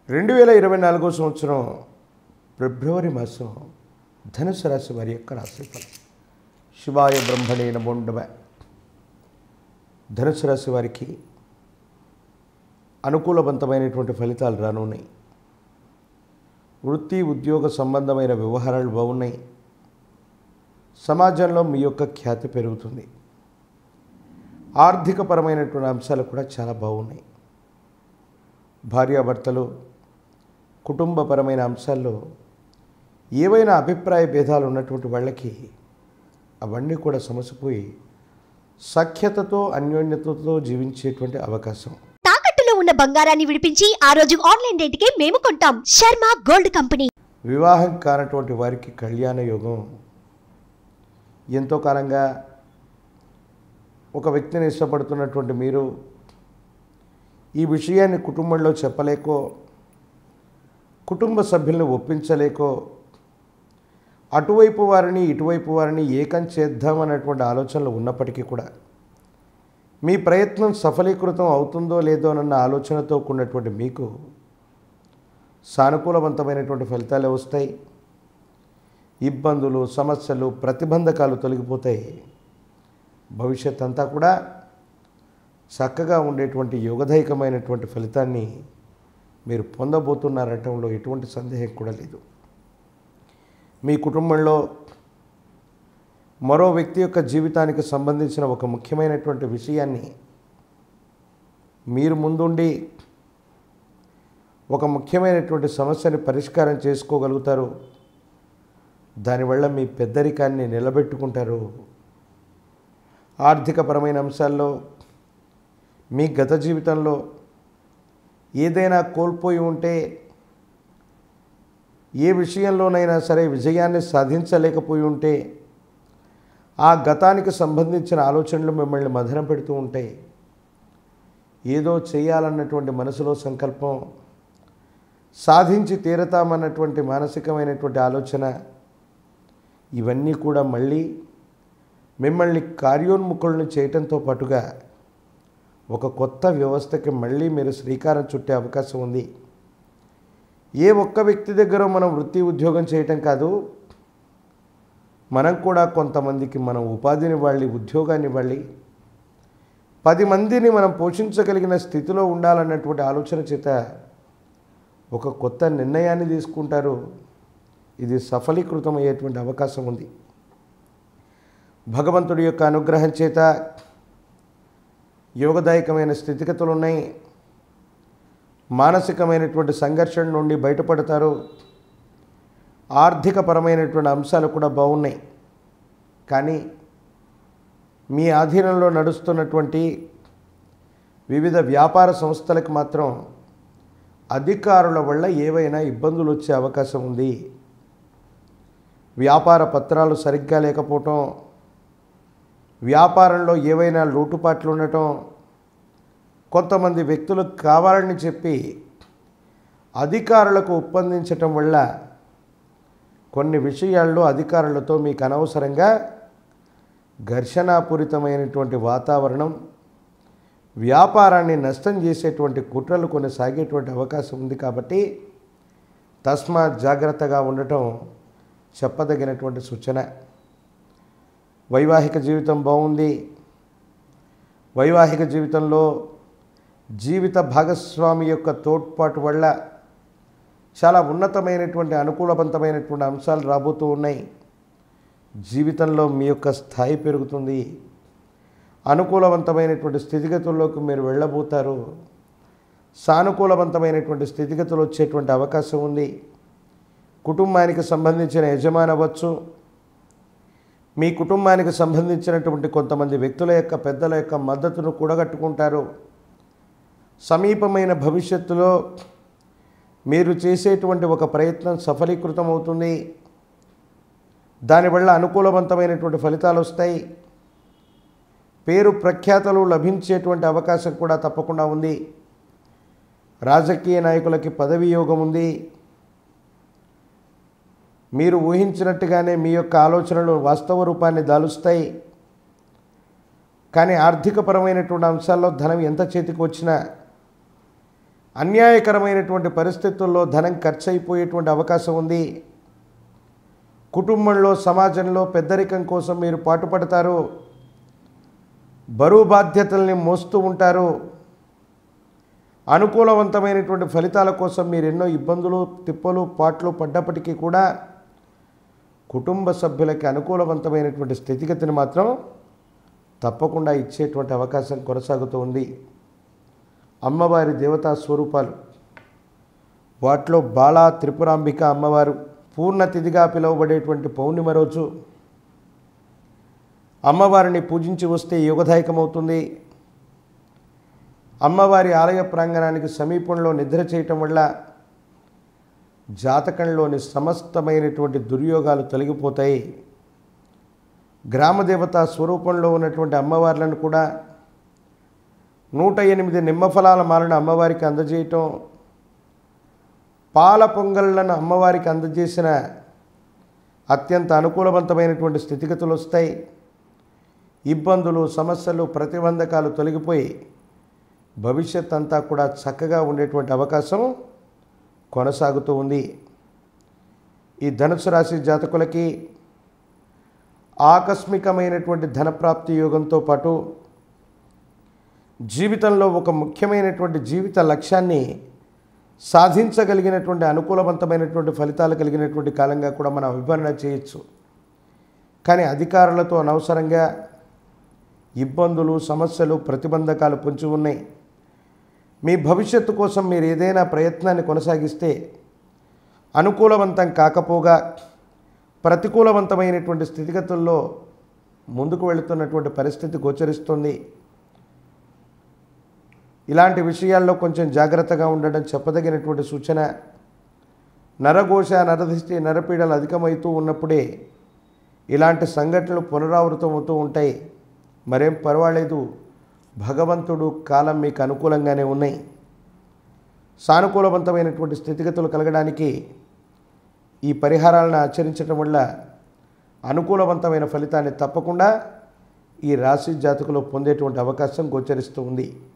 రెండు వేల ఇరవై నాలుగో సంవత్సరం ఫిబ్రవరి మాసం ధనుసు రాశి వారి యొక్క రాశిఫలం శివాయ బ్రహ్మణే నమోండవ ధనుసు రాశి వారికి అనుకూలవంతమైనటువంటి ఫలితాలు రానున్నాయి వృత్తి ఉద్యోగ సంబంధమైన వ్యవహారాలు బాగున్నాయి సమాజంలో మీ యొక్క ఖ్యాతి పెరుగుతుంది ఆర్థికపరమైనటువంటి అంశాలు కూడా చాలా బాగున్నాయి భార్యాభర్తలు కుటుంబపరమైన అంశాల్లో ఏవైనా అభిప్రాయ భేదాలు ఉన్నటువంటి వాళ్ళకి అవన్నీ కూడా సమసిపోయి సఖ్యతతో అన్యోన్యతతో జీవించేటువంటి అవకాశం తాకట్టులో ఉన్న బంగారాన్ని విడిపించి ఆ రోజు ఆన్లైన్ రేటుకే మేము కొంటాం శర్మ గోల్డ్ కంపెనీ వివాహం కానటువంటి వారికి కళ్యాణ యోగం ఎంతో కాలంగా ఒక వ్యక్తిని ఇష్టపడుతున్నటువంటి మీరు ఈ విషయాన్ని కుటుంబంలో చెప్పలేకో కుటుంబ సభ్యులను ఒప్పించలేకో అటువైపు వారిని ఇటువైపు వారిని ఏకం చేద్దామన్నటువంటి ఆలోచనలు ఉన్నప్పటికీ కూడా మీ ప్రయత్నం సఫలీకృతం అవుతుందో లేదో అన్న ఆలోచనతో కూడినటువంటి మీకు సానుకూలవంతమైనటువంటి ఫలితాలే వస్తాయి ఇబ్బందులు సమస్యలు ప్రతిబంధకాలు తొలగిపోతాయి భవిష్యత్ అంతా కూడా చక్కగా ఉండేటువంటి యోగదాయకమైనటువంటి ఫలితాన్ని మీరు పొందబోతున్నారటంలో ఎటువంటి సందేహం కూడా లేదు మీ కుటుంబంలో మరో వ్యక్తి యొక్క జీవితానికి సంబంధించిన ఒక ముఖ్యమైనటువంటి విషయాన్ని మీరు ముందుండి ఒక ముఖ్యమైనటువంటి సమస్యని పరిష్కారం చేసుకోగలుగుతారు దానివల్ల మీ పెద్దరికాన్ని నిలబెట్టుకుంటారు ఆర్థికపరమైన అంశాల్లో మీ గత జీవితంలో ఏదైనా కోల్పోయి ఉంటే ఏ విషయంలోనైనా సరే విజయాన్ని సాధించలేకపోయి ఉంటే ఆ గతానికి సంబంధించిన ఆలోచనలు మిమ్మల్ని మదన పెడుతూ ఉంటాయి ఏదో చేయాలన్నటువంటి మనసులో సంకల్పం సాధించి తీరతామన్నటువంటి మానసికమైనటువంటి ఆలోచన ఇవన్నీ కూడా మళ్ళీ మిమ్మల్ని కార్యోన్ముఖులను చేయటంతో పాటుగా ఒక కొత్త వ్యవస్థకి మళ్ళీ మీరు శ్రీకారం చుట్టే అవకాశం ఉంది ఏ ఒక్క వ్యక్తి దగ్గర మనం వృత్తి ఉద్యోగం చేయటం కాదు మనం కూడా కొంతమందికి మనం ఉపాధిని ఇవ్వాలి ఉద్యోగాన్ని ఇవ్వాలి పది మందిని మనం పోషించగలిగిన స్థితిలో ఉండాలన్నటువంటి ఆలోచన చేత ఒక కొత్త నిర్ణయాన్ని తీసుకుంటారు ఇది సఫలీకృతం అయ్యేటువంటి అవకాశం ఉంది భగవంతుడి యొక్క అనుగ్రహం చేత యోగదాయకమైన స్థితిగతులు ఉన్నాయి మానసికమైనటువంటి సంఘర్షణ నుండి బయటపడతారు ఆర్థికపరమైనటువంటి అంశాలు కూడా బాగున్నాయి కానీ మీ ఆధీనంలో నడుస్తున్నటువంటి వివిధ వ్యాపార సంస్థలకు మాత్రం అధికారుల వల్ల ఏవైనా ఇబ్బందులు వచ్చే అవకాశం ఉంది వ్యాపార పత్రాలు సరిగ్గా లేకపోవటం వ్యాపారంలో ఏవైనా లోటుపాట్లు ఉండటం కొంతమంది వ్యక్తులకు కావాలని చెప్పి అధికారులకు ఒప్పందించటం వల్ల కొన్ని విషయాల్లో అధికారులతో మీకు అనవసరంగా ఘర్షణాపూరితమైనటువంటి వాతావరణం వ్యాపారాన్ని నష్టం చేసేటువంటి కుట్రలు కొనసాగేటువంటి అవకాశం ఉంది కాబట్టి తస్మాత్ జాగ్రత్తగా ఉండటం చెప్పదగినటువంటి సూచన వైవాహిక జీవితం బాగుంది వైవాహిక జీవితంలో జీవిత భాగస్వామి యొక్క తోడ్పాటు వల్ల చాలా ఉన్నతమైనటువంటి అనుకూలవంతమైనటువంటి అంశాలు రాబోతూ ఉన్నాయి జీవితంలో మీ యొక్క స్థాయి పెరుగుతుంది అనుకూలవంతమైనటువంటి స్థితిగతుల్లోకి మీరు వెళ్ళబోతారు సానుకూలవంతమైనటువంటి స్థితిగతులు వచ్చేటువంటి అవకాశం ఉంది కుటుంబానికి సంబంధించిన యజమాని అవ్వచ్చు మీ కుటుంబానికి సంబంధించినటువంటి కొంతమంది వ్యక్తుల యొక్క పెద్దల యొక్క మద్దతును కూడగట్టుకుంటారు సమీపమైన భవిష్యత్తులో మీరు చేసేటువంటి ఒక ప్రయత్నం సఫలీకృతం అవుతుంది దానివల్ల అనుకూలవంతమైనటువంటి ఫలితాలు వస్తాయి పేరు ప్రఖ్యాతలు లభించేటువంటి అవకాశం కూడా తప్పకుండా ఉంది రాజకీయ నాయకులకి పదవి యోగం ఉంది మీరు ఊహించినట్టుగానే మీ యొక్క ఆలోచనలు వాస్తవ రూపాన్ని దాలుస్తాయి కానీ ఆర్థికపరమైనటువంటి అంశాల్లో ధనం ఎంత చేతికి వచ్చినా అన్యాయకరమైనటువంటి పరిస్థితుల్లో ధనం ఖర్చు అయిపోయేటువంటి అవకాశం ఉంది కుటుంబంలో సమాజంలో పెద్దరికం కోసం మీరు పాటుపడతారు బరువు బాధ్యతల్ని మోస్తూ ఉంటారు అనుకూలవంతమైనటువంటి ఫలితాల కోసం మీరు ఎన్నో ఇబ్బందులు తిప్పలు పాట్లు పడ్డప్పటికీ కూడా కుటుంబ సభ్యులకి అనుకూలవంతమైనటువంటి స్థితిగతిని మాత్రం తప్పకుండా ఇచ్చేటువంటి అవకాశం కొనసాగుతూ ఉంది అమ్మవారి దేవతా స్వరూపాలు వాటిలో బాలా త్రిపురాంబిక అమ్మవారు పూర్ణ తిథిగా పిలువబడేటువంటి పౌర్ణిమ రోజు అమ్మవారిని పూజించి వస్తే యోగదాయకమవుతుంది అమ్మవారి ఆలయ ప్రాంగణానికి సమీపంలో నిద్ర చేయటం వల్ల జాతకంలోని సమస్తమైనటువంటి దుర్యోగాలు తొలగిపోతాయి గ్రామదేవత స్వరూపంలో ఉన్నటువంటి అమ్మవార్లను కూడా నూట ఎనిమిది నిమ్మఫలాల మాలను అమ్మవారికి అందజేయటం పాల పొంగళ్ళను అమ్మవారికి అందజేసిన అత్యంత అనుకూలవంతమైనటువంటి స్థితిగతులు వస్తాయి ఇబ్బందులు సమస్యలు ప్రతిబంధకాలు తొలగిపోయి భవిష్యత్ అంతా కూడా చక్కగా ఉండేటువంటి అవకాశం కొనసాగుతూ ఉంది ఈ ధనుసు రాశి జాతకులకి ఆకస్మికమైనటువంటి ధనప్రాప్తి యోగంతో పాటు జీవితంలో ఒక ముఖ్యమైనటువంటి జీవిత లక్ష్యాన్ని సాధించగలిగినటువంటి అనుకూలవంతమైనటువంటి ఫలితాలు కలిగినటువంటి కాలంగా కూడా మనం వివరణ చేయొచ్చు కానీ అధికారులతో అనవసరంగా ఇబ్బందులు సమస్యలు ప్రతిబంధకాలు పొంచి ఉన్నాయి మీ భవిష్యత్తు కోసం మీరు ఏదైనా ప్రయత్నాన్ని కొనసాగిస్తే అనుకూలవంతం కాకపోగా ప్రతికూలవంతమైనటువంటి స్థితిగతుల్లో ముందుకు వెళుతున్నటువంటి పరిస్థితి గోచరిస్తుంది ఇలాంటి విషయాల్లో కొంచెం జాగ్రత్తగా ఉండడం చెప్పదగినటువంటి సూచన నరఘోష నరదిష్టి నరపీడలు అధికమవుతూ ఉన్నప్పుడే ఇలాంటి సంఘటనలు పునరావృతం అవుతూ ఉంటాయి మరేం పర్వాలేదు భగవంతుడు కాలం మీకు అనుకూలంగానే ఉన్నాయి సానుకూలవంతమైనటువంటి స్థితిగతులు కలగడానికి ఈ పరిహారాలను ఆచరించడం వల్ల అనుకూలవంతమైన ఫలితాన్ని తప్పకుండా ఈ రాశి జాతకులు పొందేటువంటి అవకాశం గోచరిస్తూ ఉంది